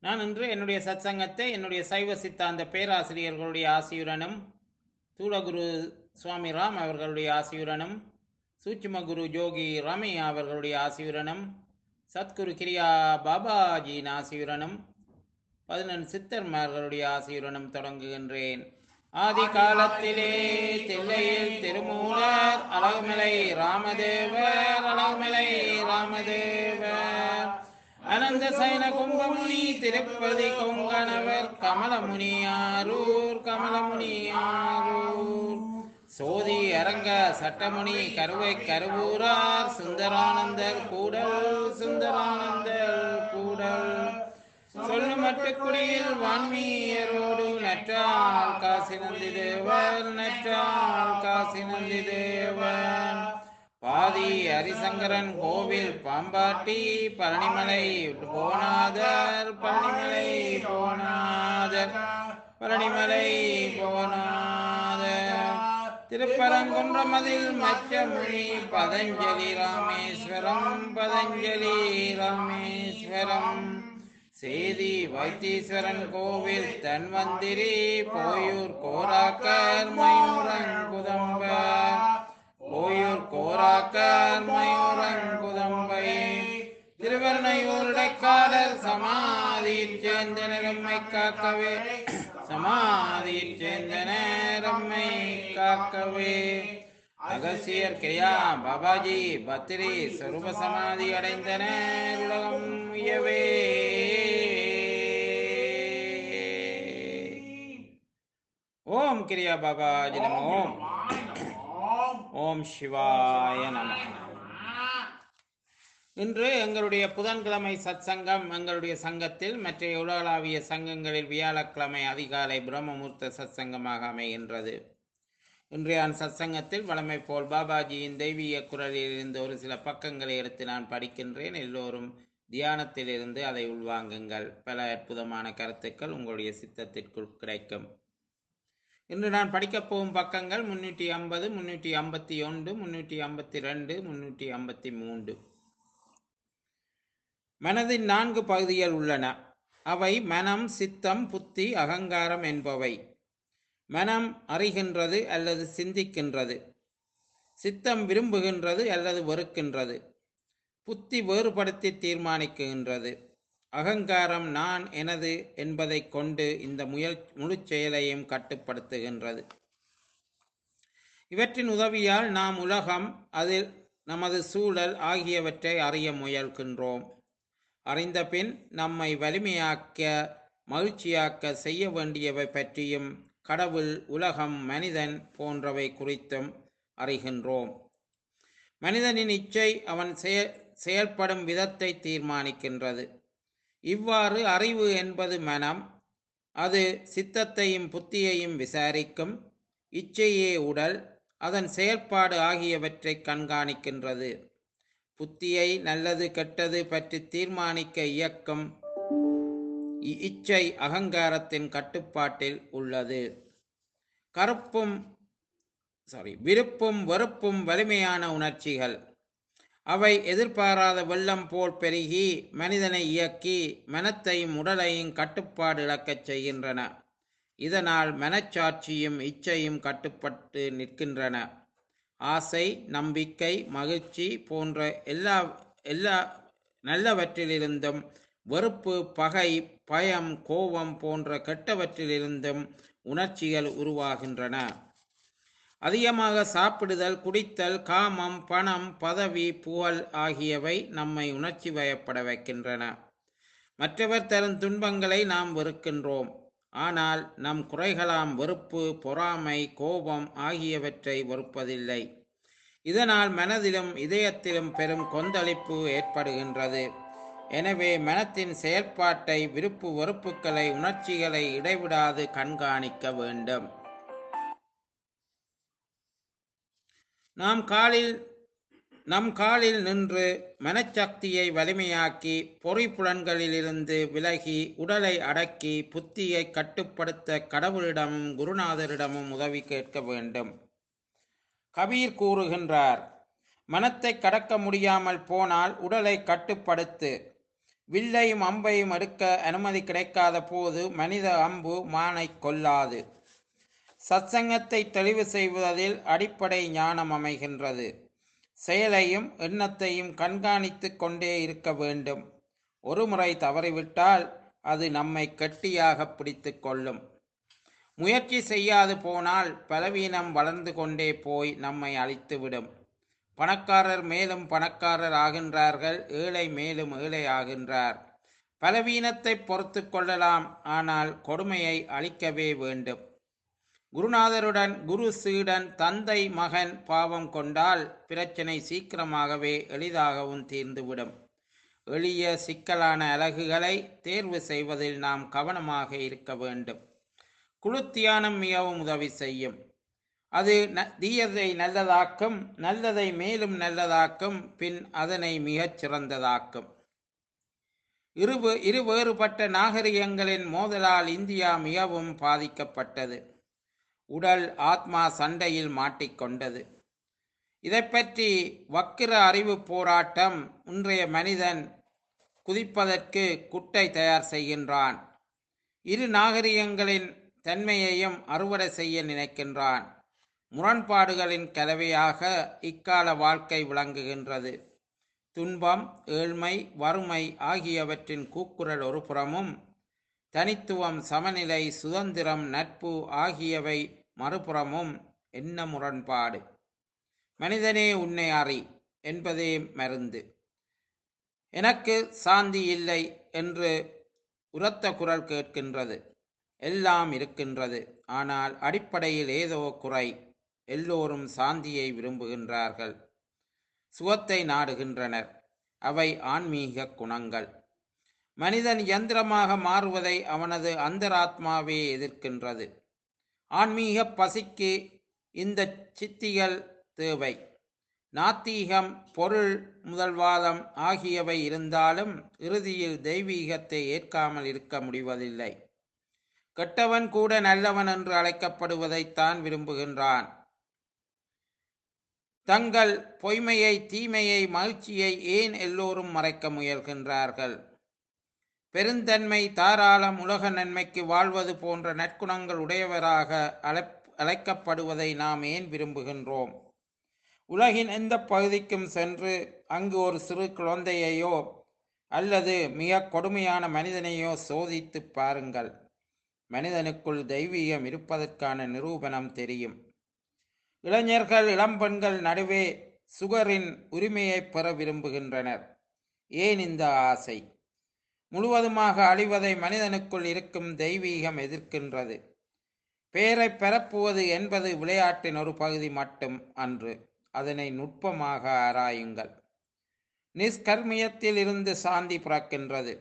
நான் இன்று என்னுடைய சத்சங்கத்தை என்னுடைய சைவ சித்தாந்த பேராசிரியர்களுடைய ஆசியுடனும் தூளகுரு சுவாமி ராம் அவர்களுடைய ஆசியுடனும் சூட்சும குரு ஜோகி ரமி அவர்களுடைய ஆசியுடனும் சத்குரு கிரியா பாபாஜியின் ஆசியுடனும் பதினெண் சித்தர்மார்களுடைய ஆசியுடனும் தொடங்குகின்றேன் ஆதி காலத்திலே தில்லையில் திருமூலர் அழகுமலை ராமதேவர் அழகுமலை ராமதேவர் அனந்த சைன கும்பமுனி திருப்பதி கொங்கணவர் கமலமுனியாரூர் கமலமுனியாரூர் சோதி அரங்க சட்டமுனி கருவை கருவூரார் சுந்தரானந்தர் கூடல் சுந்தரானந்தர் கூடல் சொல்லு மட்டுக்குடியில் வான்மீயரோடு நற்றால் காசி நந்தி தேவர் நற்றால் காசி நந்தி தேவன் பாதி ஹரிசங்கரன் கோவில் பாம்பாட்டி பழனிமலை போனாதர் பழனிமலை போனாதர் பழனிமலை போனாதர் திருப்பரங்குன்றமதில் மச்சமொழி பதஞ்சலி ராமேஸ்வரம் பதஞ்சலி ராமேஸ்வரம் சேதி வைத்தீஸ்வரன் கோவில் தன்வந்திரி போயூர் கோராக்கர் மயூரங்குதம்பர் போயூர் கோராக்கர் மயூரங்குதம்பை திருவர்ணையூருடைக்காடர் சமாதியில் சேர்ந்த நிறம்மை காக்கவே சமாதியில் சேர்ந்த நேரம்மை காக்கவே அகசியர் கிரியா பாபாஜி பத்திரி சொரூப சமாதி அடைந்தனர் உலகம் உயவே ஓம் கிரியா பாபாஜி நம ஓம் ஓம் சிவாய நம இன்று எங்களுடைய புதன்கிழமை சத்சங்கம் எங்களுடைய சங்கத்தில் மற்ற உலகளாவிய சங்கங்களில் வியாழக்கிழமை அதிகாலை பிரம்மமுகூர்த்த சத்சங்கமாக அமைகின்றது இன்றைய சத்சங்கத்தில் வளமை போல் பாபாஜியின் தெய்வீக குரலில் இருந்து ஒரு சில பக்கங்களை எடுத்து நான் படிக்கின்றேன் எல்லோரும் தியானத்தில் இருந்து அதை உள்வாங்குங்கள் பல அற்புதமான கருத்துக்கள் உங்களுடைய சித்தத்திற்குள் கிடைக்கும் இன்று நான் படிக்கப் போகும் பக்கங்கள் முன்னூற்றி ஐம்பது முன்னூற்றி ஐம்பத்தி ஒன்று முன்னூற்றி ஐம்பத்தி ரெண்டு முன்னூற்றி ஐம்பத்தி மூன்று மனதின் நான்கு பகுதிகள் உள்ளன அவை மனம் சித்தம் புத்தி அகங்காரம் என்பவை மனம் அறிகின்றது அல்லது சிந்திக்கின்றது சித்தம் விரும்புகின்றது அல்லது வெறுக்கின்றது புத்தி வேறுபடுத்தி தீர்மானிக்கின்றது அகங்காரம் நான் எனது என்பதை கொண்டு இந்த முயல் முழு செயலையும் கட்டுப்படுத்துகின்றது இவற்றின் உதவியால் நாம் உலகம் அதில் நமது சூழல் ஆகியவற்றை அறிய முயல்கின்றோம் அறிந்த பின் நம்மை வலிமையாக்க மகிழ்ச்சியாக்க செய்ய வேண்டியவை பற்றியும் கடவுள் உலகம் மனிதன் போன்றவை குறித்தும் அறிகின்றோம் மனிதனின் இச்சை அவன் செயல்படும் விதத்தை தீர்மானிக்கின்றது இவ்வாறு அறிவு என்பது மனம் அது சித்தத்தையும் புத்தியையும் விசாரிக்கும் இச்சையே உடல் அதன் செயல்பாடு ஆகியவற்றை கண்காணிக்கின்றது புத்தியை நல்லது கெட்டது பற்றி தீர்மானிக்க இயக்கம் இச்சை அகங்காரத்தின் கட்டுப்பாட்டில் உள்ளது கருப்பும் சாரி விருப்பும் வெறுப்பும் வலிமையான உணர்ச்சிகள் அவை எதிர்பாராத வெள்ளம் போல் பெருகி மனிதனை இயக்கி மனத்தையும் உடலையும் கட்டுப்பாடு இழக்கச் செய்கின்றன இதனால் மனச்சாட்சியும் இச்சையும் கட்டுப்பட்டு நிற்கின்றன ஆசை நம்பிக்கை மகிழ்ச்சி போன்ற எல்லா எல்லா நல்லவற்றிலிருந்தும் வெறுப்பு பகை பயம் கோபம் போன்ற கெட்டவற்றிலிருந்தும் உணர்ச்சிகள் உருவாகின்றன அதிகமாக சாப்பிடுதல் குடித்தல் காமம் பணம் பதவி புகழ் ஆகியவை நம்மை உணர்ச்சி வயப்பட வைக்கின்றன மற்றவர் தரும் துன்பங்களை நாம் வெறுக்கின்றோம் ஆனால் நம் குறைகளாம் வெறுப்பு பொறாமை கோபம் ஆகியவற்றை வெறுப்பதில்லை இதனால் மனதிலும் இதயத்திலும் பெரும் கொந்தளிப்பு ஏற்படுகின்றது எனவே மனத்தின் செயல்பாட்டை விருப்பு வெறுப்புகளை உணர்ச்சிகளை இடைவிடாது கண்காணிக்க வேண்டும் நாம் காலில் நம் காலில் நின்று மனச்சக்தியை வலிமையாக்கி பொறிப்புலன்களிலிருந்து விலகி உடலை அடக்கி புத்தியை கட்டுப்படுத்த கடவுளிடமும் குருநாதரிடமும் உதவி கேட்க வேண்டும் கபீர் கூறுகின்றார் மனத்தை கடக்க முடியாமல் போனால் உடலை கட்டுப்படுத்து வில்லையும் அம்பையும் எடுக்க அனுமதி கிடைக்காத போது மனித அம்பு மானை கொல்லாது சத்சங்கத்தை தெளிவு செய்வதில் அடிப்படை ஞானம் அமைகின்றது செயலையும் எண்ணத்தையும் கண்காணித்து கொண்டே இருக்க வேண்டும் ஒரு முறை தவறிவிட்டால் அது நம்மை கெட்டியாக பிடித்து கொள்ளும் முயற்சி செய்யாது போனால் பலவீனம் வளர்ந்து கொண்டே போய் நம்மை அழித்துவிடும் பணக்காரர் மேலும் பணக்காரர் ஆகின்றார்கள் ஏழை மேலும் ஏழை ஆகின்றார் பலவீனத்தை பொறுத்து கொள்ளலாம் ஆனால் கொடுமையை அழிக்கவே வேண்டும் குருநாதருடன் குரு சீடன் தந்தை மகன் பாவம் கொண்டால் பிரச்சனை சீக்கிரமாகவே எளிதாகவும் தீர்ந்துவிடும் எளிய சிக்கலான அலகுகளை தேர்வு செய்வதில் நாம் கவனமாக இருக்க வேண்டும் குழு தியானம் மிகவும் உதவி செய்யும் அது ந- தீயதை நல்லதாக்கும் நல்லதை மேலும் நல்லதாக்கும் பின் அதனை மிகச் சிறந்ததாக்கும் இரு இரு வேறுபட்ட நாகரிகங்களின் மோதலால் இந்தியா மிகவும் பாதிக்கப்பட்டது உடல் ஆத்மா சண்டையில் மாட்டிக்கொண்டது இதைப் பற்றி வக்கிர அறிவு போராட்டம் இன்றைய மனிதன் குதிப்பதற்கு குட்டை தயார் செய்கின்றான் இரு நாகரிகங்களின் தன்மையையும் அறுவடை செய்ய நினைக்கின்றான் முரண்பாடுகளின் கலவையாக இக்கால வாழ்க்கை விளங்குகின்றது துன்பம் ஏழ்மை வறுமை ஆகியவற்றின் கூக்குரல் ஒரு புறமும் தனித்துவம் சமநிலை சுதந்திரம் நட்பு ஆகியவை மறுபுறமும் என்ன முரண்பாடு மனிதனே உன்னை அறி என்பதே மருந்து எனக்கு சாந்தி இல்லை என்று உரத்த குரல் கேட்கின்றது எல்லாம் இருக்கின்றது ஆனால் அடிப்படையில் ஏதோ குறை எல்லோரும் சாந்தியை விரும்புகின்றார்கள் சுகத்தை நாடுகின்றனர் அவை ஆன்மீக குணங்கள் மனிதன் யந்திரமாக மாறுவதை அவனது அந்தராத்மாவே எதிர்க்கின்றது ஆன்மீக பசிக்கு இந்த சித்திகள் தேவை நாத்தீகம் பொருள் முதல்வாதம் ஆகியவை இருந்தாலும் இறுதியில் தெய்வீகத்தை ஏற்காமல் இருக்க முடிவதில்லை கெட்டவன் கூட நல்லவன் என்று அழைக்கப்படுவதைத்தான் விரும்புகின்றான் தங்கள் பொய்மையை தீமையை மகிழ்ச்சியை ஏன் எல்லோரும் மறைக்க முயல்கின்றார்கள் பெருந்தன்மை தாராளம் உலக நன்மைக்கு வாழ்வது போன்ற நற்குணங்கள் உடையவராக அழைப் அழைக்கப்படுவதை நாம் ஏன் விரும்புகின்றோம் உலகின் எந்த பகுதிக்கும் சென்று அங்கு ஒரு சிறு குழந்தையையோ அல்லது மிக கொடுமையான மனிதனையோ சோதித்து பாருங்கள் மனிதனுக்குள் தெய்வீகம் இருப்பதற்கான நிரூபணம் தெரியும் இளைஞர்கள் இளம்பெண்கள் நடுவே சுகரின் உரிமையை பெற விரும்புகின்றனர் ஏன் இந்த ஆசை முழுவதுமாக அழிவதை மனிதனுக்குள் இருக்கும் தெய்வீகம் எதிர்க்கின்றது பெயரை பெறப்புவது என்பது விளையாட்டின் ஒரு பகுதி மட்டும் அன்று அதனை நுட்பமாக ஆராயுங்கள் நிஷ்கர்மியத்தில் இருந்து சாந்தி பிறக்கின்றது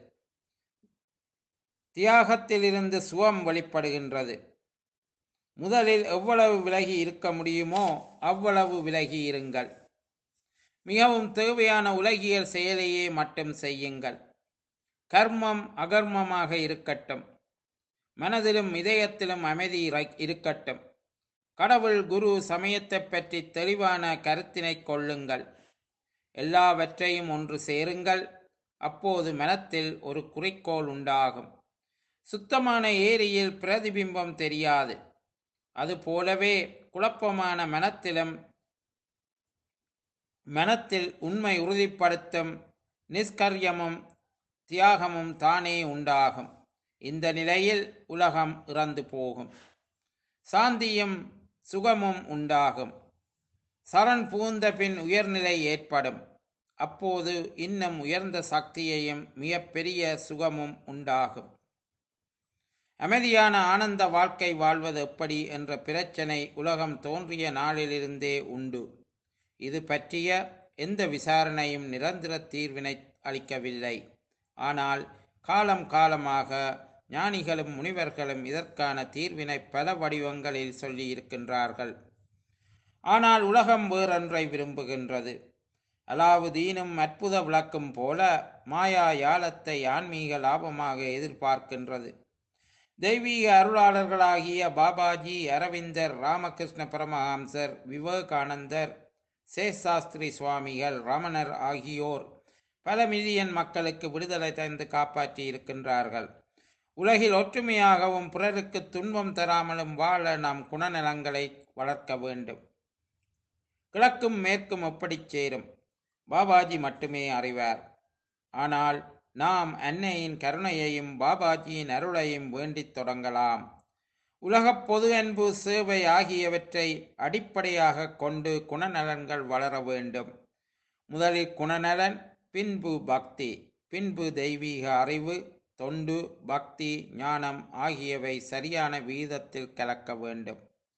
தியாகத்தில் இருந்து சுகம் வெளிப்படுகின்றது முதலில் எவ்வளவு விலகி இருக்க முடியுமோ அவ்வளவு விலகி இருங்கள் மிகவும் தேவையான உலகியல் செயலையே மட்டும் செய்யுங்கள் கர்மம் அகர்மமாக இருக்கட்டும் மனதிலும் இதயத்திலும் அமைதி இரை- இருக்கட்டும் கடவுள் குரு சமயத்தைப் பற்றி தெளிவான கருத்தினை கொள்ளுங்கள் எல்லாவற்றையும் ஒன்று சேருங்கள் அப்போது மனத்தில் ஒரு குறிக்கோள் உண்டாகும் சுத்தமான ஏரியில் பிரதிபிம்பம் தெரியாது அதுபோலவே குழப்பமான மனத்திலும் மனத்தில் உண்மை உறுதிப்படுத்தும் நிஷ்கர்யமும் தியாகமும் தானே உண்டாகும் இந்த நிலையில் உலகம் இறந்து போகும் சாந்தியும் சுகமும் உண்டாகும் சரண் புகுந்த பின் உயர்நிலை ஏற்படும் அப்போது இன்னும் உயர்ந்த சக்தியையும் மிகப்பெரிய சுகமும் உண்டாகும் அமைதியான ஆனந்த வாழ்க்கை வாழ்வது எப்படி என்ற பிரச்சனை உலகம் தோன்றிய நாளிலிருந்தே உண்டு இது பற்றிய எந்த விசாரணையும் நிரந்தர தீர்வினை அளிக்கவில்லை ஆனால் காலம் காலமாக ஞானிகளும் முனிவர்களும் இதற்கான தீர்வினை பல வடிவங்களில் சொல்லி இருக்கின்றார்கள் ஆனால் உலகம் வேறொன்றை விரும்புகின்றது அலாவுதீனும் அற்புத விளக்கும் போல மாயா யாலத்தை ஆன்மீக லாபமாக எதிர்பார்க்கின்றது தெய்வீக அருளாளர்களாகிய பாபாஜி அரவிந்தர் ராமகிருஷ்ண பரமஹம்சர் விவேகானந்தர் சேஷாஸ்திரி சுவாமிகள் ரமணர் ஆகியோர் பல மில்லியன் மக்களுக்கு விடுதலை தந்து காப்பாற்றி இருக்கின்றார்கள் உலகில் ஒற்றுமையாகவும் பிறருக்கு துன்பம் தராமலும் வாழ நாம் குணநலங்களை வளர்க்க வேண்டும் கிழக்கும் மேற்கும் எப்படி சேரும் பாபாஜி மட்டுமே அறிவார் ஆனால் நாம் அன்னையின் கருணையையும் பாபாஜியின் அருளையும் வேண்டித் தொடங்கலாம் உலகப் பொது அன்பு சேவை ஆகியவற்றை அடிப்படையாக கொண்டு குணநலன்கள் வளர வேண்டும் முதலில் குணநலன் பின்பு பக்தி பின்பு தெய்வீக அறிவு தொண்டு பக்தி ஞானம் ஆகியவை சரியான விகிதத்தில் கலக்க வேண்டும்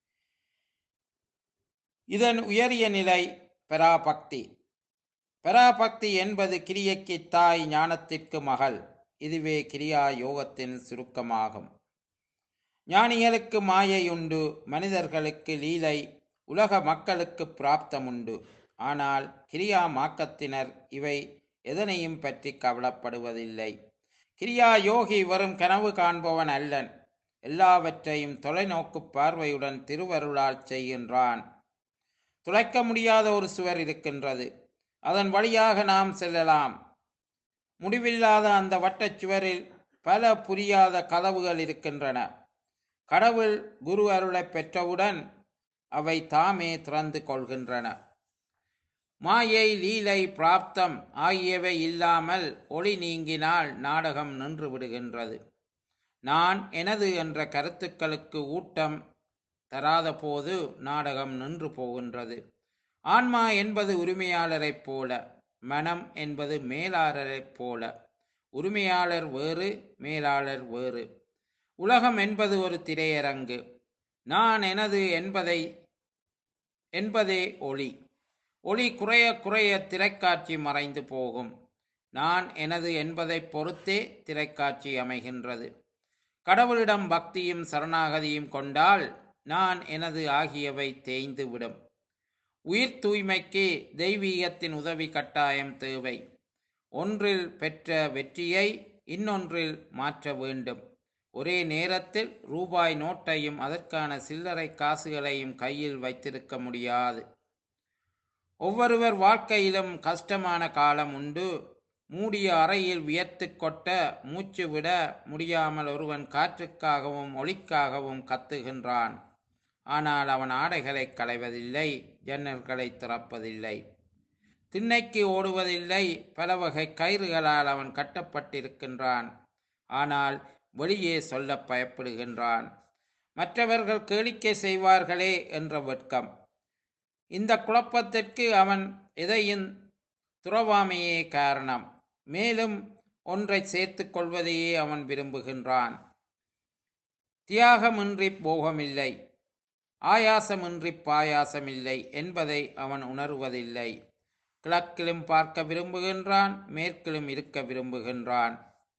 இதன் உயரிய நிலை பராபக்தி பராபக்தி என்பது கிரியைக்கு தாய் ஞானத்திற்கு மகள் இதுவே கிரியா யோகத்தின் சுருக்கமாகும் ஞானிகளுக்கு மாயை உண்டு மனிதர்களுக்கு லீலை உலக மக்களுக்கு பிராப்தம் உண்டு ஆனால் கிரியா மாக்கத்தினர் இவை எதனையும் பற்றி கவலைப்படுவதில்லை கிரியா யோகி வெறும் கனவு காண்பவன் அல்லன் எல்லாவற்றையும் தொலைநோக்கு பார்வையுடன் திருவருளால் செய்கின்றான் துளைக்க முடியாத ஒரு சுவர் இருக்கின்றது அதன் வழியாக நாம் செல்லலாம் முடிவில்லாத அந்த வட்டச் சுவரில் பல புரியாத கதவுகள் இருக்கின்றன கடவுள் குரு அருளை பெற்றவுடன் அவை தாமே திறந்து கொள்கின்றன மாயை லீலை பிராப்தம் ஆகியவை இல்லாமல் ஒளி நீங்கினால் நாடகம் நின்று விடுகின்றது நான் எனது என்ற கருத்துக்களுக்கு ஊட்டம் தராத போது நாடகம் நின்று போகின்றது ஆன்மா என்பது உரிமையாளரைப் போல மனம் என்பது மேலாளரைப் போல உரிமையாளர் வேறு மேலாளர் வேறு உலகம் என்பது ஒரு திரையரங்கு நான் எனது என்பதை என்பதே ஒளி ஒளி குறைய குறைய திரைக்காட்சி மறைந்து போகும் நான் எனது என்பதை பொறுத்தே திரைக்காட்சி அமைகின்றது கடவுளிடம் பக்தியும் சரணாகதியும் கொண்டால் நான் எனது ஆகியவை தேய்ந்து விடும் உயிர் தூய்மைக்கு தெய்வீகத்தின் உதவி கட்டாயம் தேவை ஒன்றில் பெற்ற வெற்றியை இன்னொன்றில் மாற்ற வேண்டும் ஒரே நேரத்தில் ரூபாய் நோட்டையும் அதற்கான சில்லறை காசுகளையும் கையில் வைத்திருக்க முடியாது ஒவ்வொருவர் வாழ்க்கையிலும் கஷ்டமான காலம் உண்டு மூடிய அறையில் வியர்த்து கொட்ட மூச்சு விட முடியாமல் ஒருவன் காற்றுக்காகவும் ஒளிக்காகவும் கத்துகின்றான் ஆனால் அவன் ஆடைகளை களைவதில்லை ஜன்னல்களை திறப்பதில்லை திண்ணைக்கு ஓடுவதில்லை பல வகை கயிறுகளால் அவன் கட்டப்பட்டிருக்கின்றான் ஆனால் வெளியே சொல்ல பயப்படுகின்றான் மற்றவர்கள் கேளிக்கை செய்வார்களே என்ற வெட்கம் இந்த குழப்பத்திற்கு அவன் எதையும் துறவாமையே காரணம் மேலும் ஒன்றை சேர்த்து கொள்வதையே அவன் விரும்புகின்றான் தியாகமின்றி போகமில்லை ஆயாசமின்றி பாயாசமில்லை என்பதை அவன் உணர்வதில்லை கிழக்கிலும் பார்க்க விரும்புகின்றான் மேற்கிலும் இருக்க விரும்புகின்றான்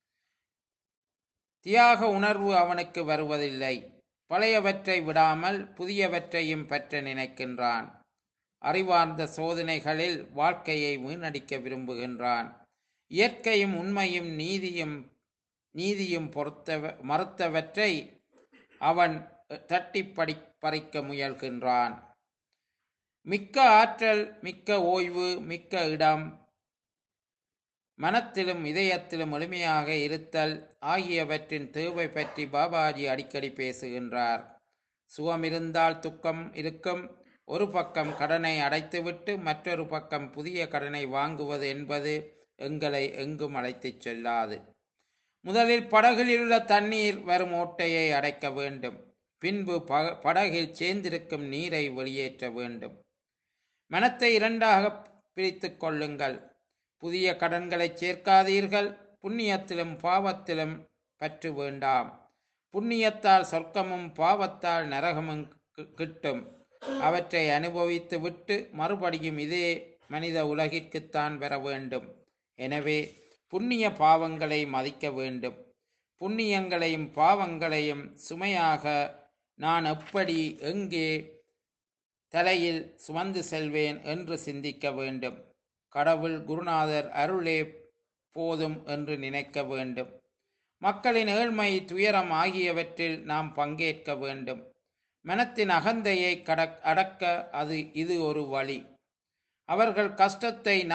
தியாக உணர்வு அவனுக்கு வருவதில்லை பழையவற்றை விடாமல் புதியவற்றையும் பற்ற நினைக்கின்றான் அறிவார்ந்த சோதனைகளில் வாழ்க்கையை வீணடிக்க விரும்புகின்றான் இயற்கையும் உண்மையும் நீதியும் நீதியும் பொறுத்த மறுத்தவற்றை அவன் தட்டி படி பறிக்க முயல்கின்றான் மிக்க ஆற்றல் மிக்க ஓய்வு மிக்க இடம் மனத்திலும் இதயத்திலும் எளிமையாக இருத்தல் ஆகியவற்றின் தேவை பற்றி பாபாஜி அடிக்கடி பேசுகின்றார் சுகம் இருந்தால் துக்கம் இருக்கும் ஒரு பக்கம் கடனை அடைத்துவிட்டு மற்றொரு பக்கம் புதிய கடனை வாங்குவது என்பது எங்களை எங்கும் அழைத்துச் செல்லாது முதலில் படகில் உள்ள தண்ணீர் வரும் ஓட்டையை அடைக்க வேண்டும் பின்பு ப படகில் சேர்ந்திருக்கும் நீரை வெளியேற்ற வேண்டும் மனத்தை இரண்டாக பிரித்து கொள்ளுங்கள் புதிய கடன்களை சேர்க்காதீர்கள் புண்ணியத்திலும் பாவத்திலும் பற்று வேண்டாம் புண்ணியத்தால் சொர்க்கமும் பாவத்தால் நரகமும் கி- கிட்டும் அவற்றை அனுபவித்து விட்டு மறுபடியும் இதே மனித உலகிற்குத்தான் வர வேண்டும் எனவே புண்ணிய பாவங்களை மதிக்க வேண்டும் புண்ணியங்களையும் பாவங்களையும் சுமையாக நான் எப்படி எங்கே தலையில் சுமந்து செல்வேன் என்று சிந்திக்க வேண்டும் கடவுள் குருநாதர் அருளே போதும் என்று நினைக்க வேண்டும் மக்களின் ஏழ்மை துயரம் ஆகியவற்றில் நாம் பங்கேற்க வேண்டும் மனத்தின் அகந்தையை கடக் அடக்க அது இது ஒரு வழி அவர்கள் கஷ்டத்தை நாம்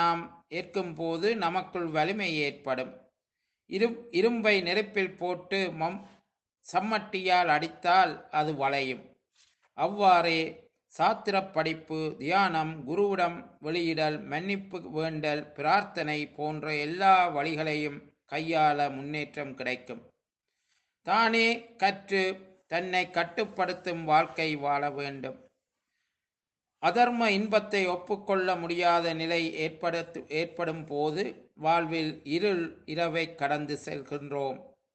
ஏற்கும் போது நமக்குள் வலிமை ஏற்படும் இரு இரும்பை நெருப்பில் போட்டு மம் சம்மட்டியால் அடித்தால் அது வளையும் அவ்வாறே சாத்திரப் படிப்பு தியானம் குருவிடம் வெளியிடல் மன்னிப்பு வேண்டல் பிரார்த்தனை போன்ற எல்லா வழிகளையும் கையாள முன்னேற்றம் கிடைக்கும் தானே கற்று தன்னை கட்டுப்படுத்தும் வாழ்க்கை வாழ வேண்டும் அதர்ம இன்பத்தை ஒப்புக்கொள்ள முடியாத நிலை ஏற்படுத்து ஏற்படும் போது வாழ்வில் இருள் இரவை கடந்து செல்கின்றோம்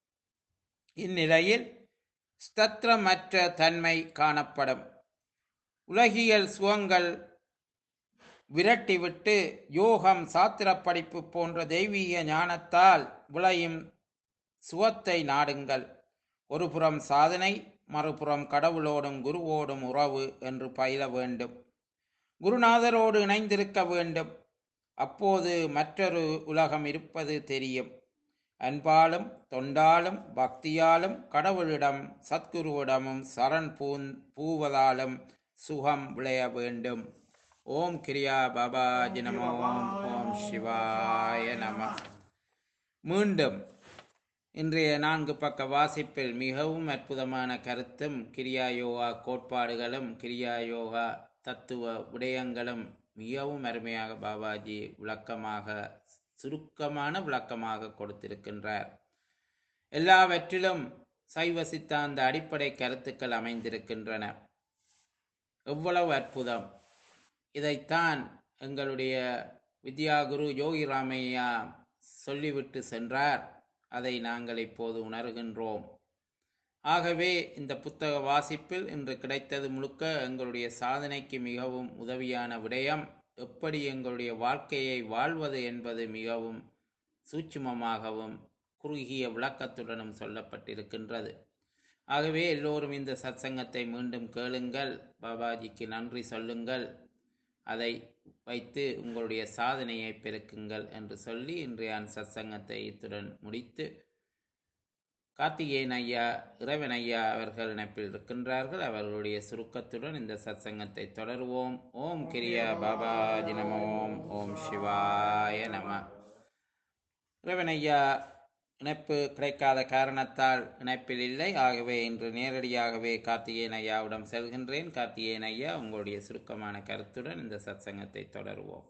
இந்நிலையில் ஸ்தத்திரமற்ற தன்மை காணப்படும் உலகியல் சுகங்கள் விரட்டிவிட்டு யோகம் சாத்திர படிப்பு போன்ற தெய்வீக ஞானத்தால் விளையும் சுகத்தை நாடுங்கள் ஒருபுறம் சாதனை மறுபுறம் கடவுளோடும் குருவோடும் உறவு என்று பயில வேண்டும் குருநாதரோடு இணைந்திருக்க வேண்டும் அப்போது மற்றொரு உலகம் இருப்பது தெரியும் அன்பாலும் தொண்டாலும் பக்தியாலும் கடவுளிடம் சத்குருவிடமும் சரண் பூந் பூவதாலும் சுகம் விளைய வேண்டும் ஓம் கிரியா பாபாஜி நம ஓம் ஓம் சிவாய நம மீண்டும் இன்றைய நான்கு பக்க வாசிப்பில் மிகவும் அற்புதமான கருத்தும் கிரியா யோகா கோட்பாடுகளும் கிரியா யோகா தத்துவ விடயங்களும் மிகவும் அருமையாக பாபாஜி விளக்கமாக சுருக்கமான விளக்கமாக கொடுத்திருக்கின்றார் எல்லாவற்றிலும் சைவ சித்தாந்த அடிப்படை கருத்துக்கள் அமைந்திருக்கின்றன எவ்வளவு அற்புதம் இதைத்தான் எங்களுடைய வித்யாகுரு யோகி ராமையா சொல்லிவிட்டு சென்றார் அதை நாங்கள் இப்போது உணர்கின்றோம் ஆகவே இந்த புத்தக வாசிப்பில் இன்று கிடைத்தது முழுக்க எங்களுடைய சாதனைக்கு மிகவும் உதவியான விடயம் எப்படி எங்களுடைய வாழ்க்கையை வாழ்வது என்பது மிகவும் சூட்சுமமாகவும் குறுகிய விளக்கத்துடனும் சொல்லப்பட்டிருக்கின்றது ஆகவே எல்லோரும் இந்த சத்சங்கத்தை மீண்டும் கேளுங்கள் பாபாஜிக்கு நன்றி சொல்லுங்கள் அதை வைத்து உங்களுடைய சாதனையை பெருக்குங்கள் என்று சொல்லி இன்றைய சத்சங்கத்தை இத்துடன் முடித்து கார்த்திகேயன் ஐயா இறைவன் ஐயா அவர்கள் இணைப்பில் இருக்கின்றார்கள் அவர்களுடைய சுருக்கத்துடன் இந்த சத்சங்கத்தை தொடருவோம் ஓம் கிரியா பாபாஜி நம ஓம் ஓம் சிவாய நம இறைவன் ஐயா இணைப்பு கிடைக்காத காரணத்தால் இணைப்பில் இல்லை ஆகவே இன்று நேரடியாகவே கார்த்திகேயன் ஐயாவிடம் செல்கின்றேன் கார்த்திகேயன் ஐயா உங்களுடைய சுருக்கமான கருத்துடன் இந்த சத்சங்கத்தை தொடருவோம்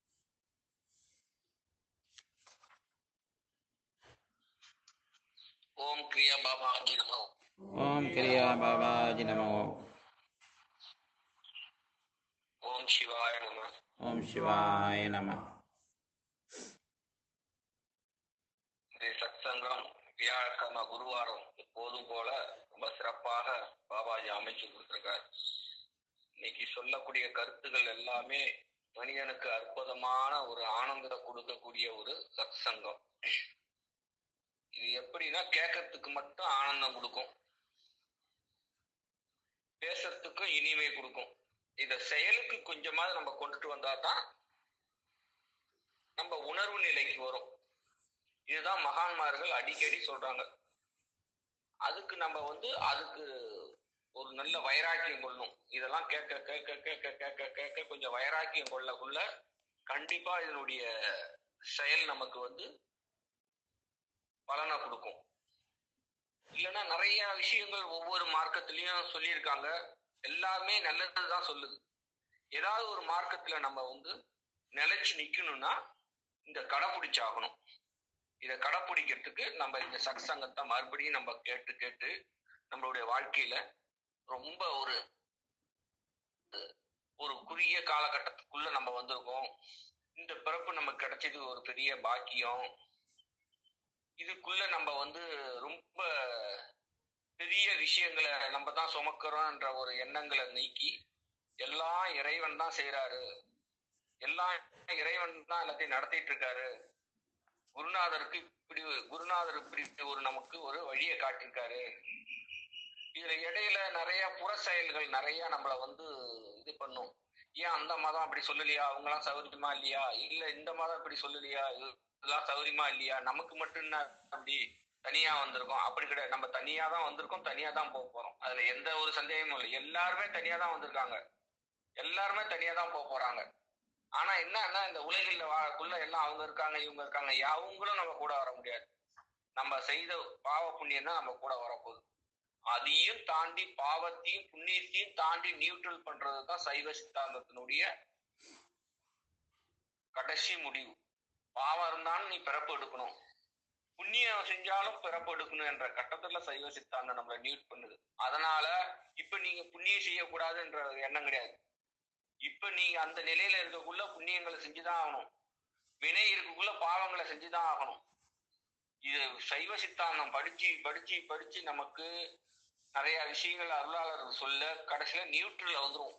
ஓம் கிரியா பாபாஜி நமோ ஓம் கிரியா பாபாஜி நம ஓம் ஓம் சிவாய நம ஓம் சிவாய நம இந்த சத்சங்கம் வியாழக்கிழமை குருவாரம் எப்போதும் போல ரொம்ப சிறப்பாக பாபாஜி அமைச்சு கொடுத்திருக்கார் இன்னைக்கு சொல்லக்கூடிய கருத்துகள் எல்லாமே மனிதனுக்கு அற்புதமான ஒரு ஆனந்தத்தை கொடுக்கக்கூடிய ஒரு சத்சங்கம் இது எப்படின்னா கேட்கறதுக்கு மட்டும் ஆனந்தம் கொடுக்கும் பேசுறதுக்கும் இனிமை கொடுக்கும் இத செயலுக்கு கொஞ்சமாவது நம்ம கொண்டுட்டு வந்தா தான் நம்ம உணர்வு நிலைக்கு வரும் இதுதான் மகான்மார்கள் அடிக்கடி சொல்றாங்க அதுக்கு நம்ம வந்து அதுக்கு ஒரு நல்ல வைராக்கியம் கொள்ளணும் இதெல்லாம் கேட்க கேட்க கேட்க கேட்க கேட்க கொஞ்சம் வைராக்கியம் கொள்ளக்குள்ள கண்டிப்பா இதனுடைய செயல் நமக்கு வந்து பலனை கொடுக்கும் இல்லைன்னா நிறைய விஷயங்கள் ஒவ்வொரு மார்க்கத்திலையும் சொல்லியிருக்காங்க எல்லாமே நல்லதுதான் சொல்லுது ஏதாவது ஒரு மார்க்கத்துல நம்ம வந்து நிலைச்சு நிக்கணும்னா இந்த கடைப்பிடிச்சாகணும் இதை கடைப்பிடிக்கிறதுக்கு நம்ம இந்த சத்சங்கத்தை மறுபடியும் நம்ம கேட்டு கேட்டு நம்மளுடைய வாழ்க்கையில ரொம்ப ஒரு ஒரு குறுகிய காலகட்டத்துக்குள்ள நம்ம வந்திருக்கோம் இந்த பிறப்பு நமக்கு கிடைச்சது ஒரு பெரிய பாக்கியம் இதுக்குள்ள நம்ம வந்து ரொம்ப பெரிய விஷயங்களை நம்ம தான் சுமக்கிறோம்ன்ற ஒரு எண்ணங்களை நீக்கி எல்லாம் இறைவன் தான் செய்யறாரு எல்லாம் இறைவன் தான் எல்லாத்தையும் நடத்திட்டு இருக்காரு குருநாதருக்கு இப்படி குருநாதர் இப்படி ஒரு நமக்கு ஒரு வழியை காட்டியிருக்காரு இதுல இடையில நிறைய புற செயல்கள் நிறைய நம்மள வந்து இது பண்ணும் ஏன் அந்த மதம் அப்படி சொல்லலையா அவங்க எல்லாம் சௌரியமா இல்லையா இல்ல இந்த மதம் இப்படி சொல்லலையா இதெல்லாம் சௌரியமா இல்லையா நமக்கு மட்டும் என்ன அப்படி தனியா வந்திருக்கோம் அப்படி கிடையாது நம்ம தனியா தான் வந்திருக்கோம் தனியா தான் போக போறோம் அதுல எந்த ஒரு சந்தேகமும் இல்லை எல்லாருமே தனியா தான் வந்திருக்காங்க எல்லாருமே தனியா தான் போக போறாங்க ஆனா என்னன்னா இந்த உலகில் வாழக்குள்ள எல்லாம் அவங்க இருக்காங்க இவங்க இருக்காங்க அவங்களும் நம்ம கூட வர முடியாது நம்ம செய்த பாவ புண்ணியம் தான் நம்ம கூட வரப்போகுது அதையும் தாண்டி பாவத்தையும் புண்ணியத்தையும் தாண்டி நியூட்ரல் பண்றதுதான் சைவ சித்தாந்தத்தினுடைய கடைசி முடிவு பாவம் இருந்தாலும் நீ பிறப்பு எடுக்கணும் புண்ணியம் செஞ்சாலும் பிறப்பு எடுக்கணும் என்ற கட்டத்துல சைவ சித்தாந்தம் நம்மளை நியூட் பண்ணுது அதனால இப்ப நீங்க புண்ணியம் செய்யக்கூடாதுன்ற எண்ணம் கிடையாது இப்ப நீங்க அந்த நிலையில இருக்கக்குள்ள புண்ணியங்களை செஞ்சுதான் ஆகணும் வினை இருக்கக்குள்ள பாவங்களை செஞ்சுதான் ஆகணும் இது சைவ சித்தாந்தம் படிச்சு படிச்சு படிச்சு நமக்கு நிறைய விஷயங்கள் அருளாளர்கள் சொல்ல கடைசியில நியூட்ரல் வந்துருவோம்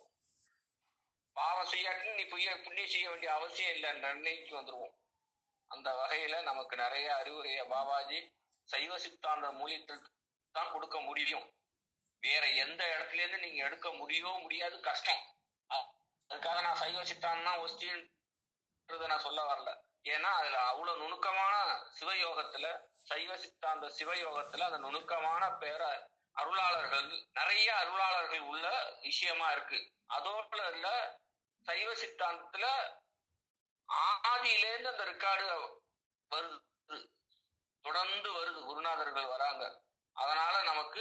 பாவம் செய்யாட்டி நீ புய்ய புண்ணியம் செய்ய வேண்டிய அவசியம் இல்லை நிர்ணயிக்கு வந்துருவோம் அந்த வகையில நமக்கு நிறைய அறிவுரைய பாபாஜி சைவ சித்தாந்த மூலியத்திற்கு தான் கொடுக்க முடியும் வேற எந்த இடத்துல இருந்து நீங்க எடுக்க முடியவோ முடியாது கஷ்டம் அதுக்காக நான் சைவ சித்தாந்தம் ஒஸ்டின்றத நான் சொல்ல வரல ஏன்னா அதுல அவ்வளவு நுணுக்கமான சிவயோகத்துல சைவ சித்தாந்த சிவயோகத்துல அந்த நுணுக்கமான பேர அருளாளர்கள் நிறைய அருளாளர்கள் உள்ள விஷயமா இருக்கு அதோட இல்ல சைவ சித்தாந்தத்துல ஆதியிலேருந்து அந்த ரெக்கார்டு வருது தொடர்ந்து வருது குருநாதர்கள் வராங்க அதனால நமக்கு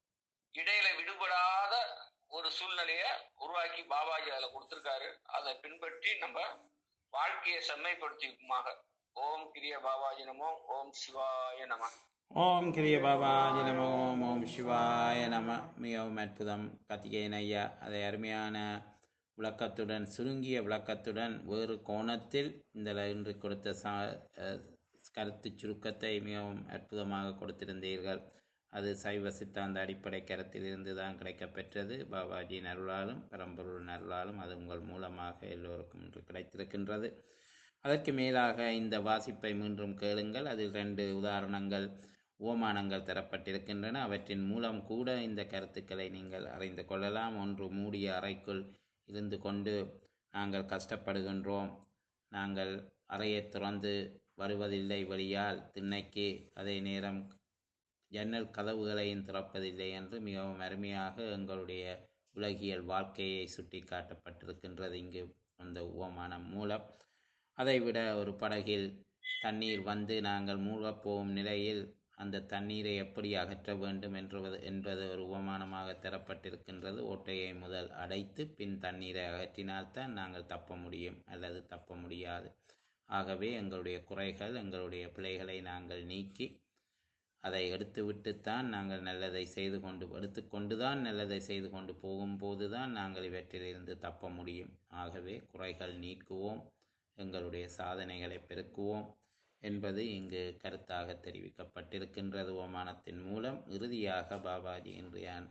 இடையில விடுபடாத ஒரு சூழ்நிலைய உருவாக்கி பாபாஜி அதுல கொடுத்திருக்காரு அதை பின்பற்றி நம்ம வாழ்க்கையை செம்மைப்படுத்திக்குமாக ஓம் கிரிய பாபாஜி நமோ ஓம் சிவாய நம ஓம் கிரிய பாபாஜி நம ஓம் ஓம் சிவாய நம மிகவும் அற்புதம் கார்த்திகேயன் ஐயா அதை அருமையான விளக்கத்துடன் சுருங்கிய விளக்கத்துடன் வேறு கோணத்தில் இந்த இன்று கொடுத்த சா அஹ், கருத்து சுருக்கத்தை மிகவும் அற்புதமாக கொடுத்திருந்தீர்கள் அது சைவ சித்தாந்த அடிப்படை கருத்திலிருந்து தான் கிடைக்கப்பெற்றது பாபாஜியின் அருளாலும் பரம்பொருளின் அருளாலும் அது உங்கள் மூலமாக எல்லோருக்கும் இன்று கிடைத்திருக்கின்றது அதற்கு மேலாக இந்த வாசிப்பை மீண்டும் கேளுங்கள் அதில் ரெண்டு உதாரணங்கள் ஓமானங்கள் தரப்பட்டிருக்கின்றன அவற்றின் மூலம் கூட இந்த கருத்துக்களை நீங்கள் அறிந்து கொள்ளலாம் ஒன்று மூடிய அறைக்குள் இருந்து கொண்டு நாங்கள் கஷ்டப்படுகின்றோம் நாங்கள் அறையை திறந்து வருவதில்லை வெளியால் திண்ணைக்கு அதே நேரம் ஜன்னல் கதவுகளையும் திறப்பதில்லை என்று மிகவும் அருமையாக எங்களுடைய உலகியல் வாழ்க்கையை சுட்டி காட்டப்பட்டிருக்கின்றது இங்கு அந்த உவமானம் மூலம் அதைவிட ஒரு படகில் தண்ணீர் வந்து நாங்கள் மூழ்கப் போகும் நிலையில் அந்த தண்ணீரை எப்படி அகற்ற வேண்டும் என்பது என்பது ஒரு உபமானமாக தரப்பட்டிருக்கின்றது ஓட்டையை முதல் அடைத்து பின் தண்ணீரை அகற்றினால்தான் நாங்கள் தப்ப முடியும் அல்லது தப்ப முடியாது ஆகவே எங்களுடைய குறைகள் எங்களுடைய பிழைகளை நாங்கள் நீக்கி அதை எடுத்துவிட்டுத்தான் நாங்கள் நல்லதை செய்து கொண்டு எடுத்துக்கொண்டு தான் நல்லதை செய்து கொண்டு போகும்போது தான் நாங்கள் இவற்றிலிருந்து தப்ப முடியும் ஆகவே குறைகள் நீக்குவோம் எங்களுடைய சாதனைகளை பெருக்குவோம் என்பது இங்கு கருத்தாக தெரிவிக்கப்பட்டிருக்கின்றது ஓமானத்தின் மூலம் இறுதியாக பாபாஜி இன்றையான்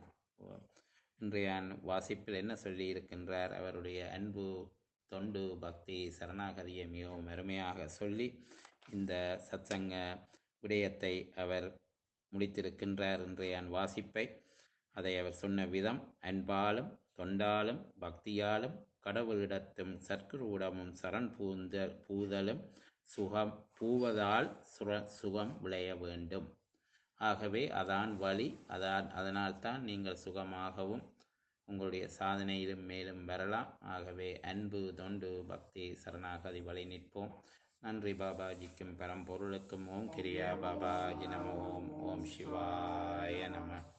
இன்றையான் வாசிப்பில் என்ன சொல்லி இருக்கின்றார் அவருடைய அன்பு தொண்டு பக்தி சரணாகதியை மிகவும் அருமையாக சொல்லி இந்த சத்சங்க விடயத்தை அவர் முடித்திருக்கின்றார் இன்றையான் வாசிப்பை அதை அவர் சொன்ன விதம் அன்பாலும் தொண்டாலும் பக்தியாலும் கடவுளிடத்தும் சற்குருவிடமும் சரண் பூந்த பூதலும் சுகம் பூவதால் சுர சுகம் விளைய வேண்டும் ஆகவே அதான் வழி அதான் அதனால்தான் நீங்கள் சுகமாகவும் உங்களுடைய சாதனையிலும் மேலும் வரலாம் ஆகவே அன்பு தொண்டு பக்தி சரணாகதி வழி நிற்போம் நன்றி பாபாஜிக்கும் பரம்பொருளுக்கும் ஓம் கிரியா பாபாஜி நம ஓம் ஓம் சிவாய நம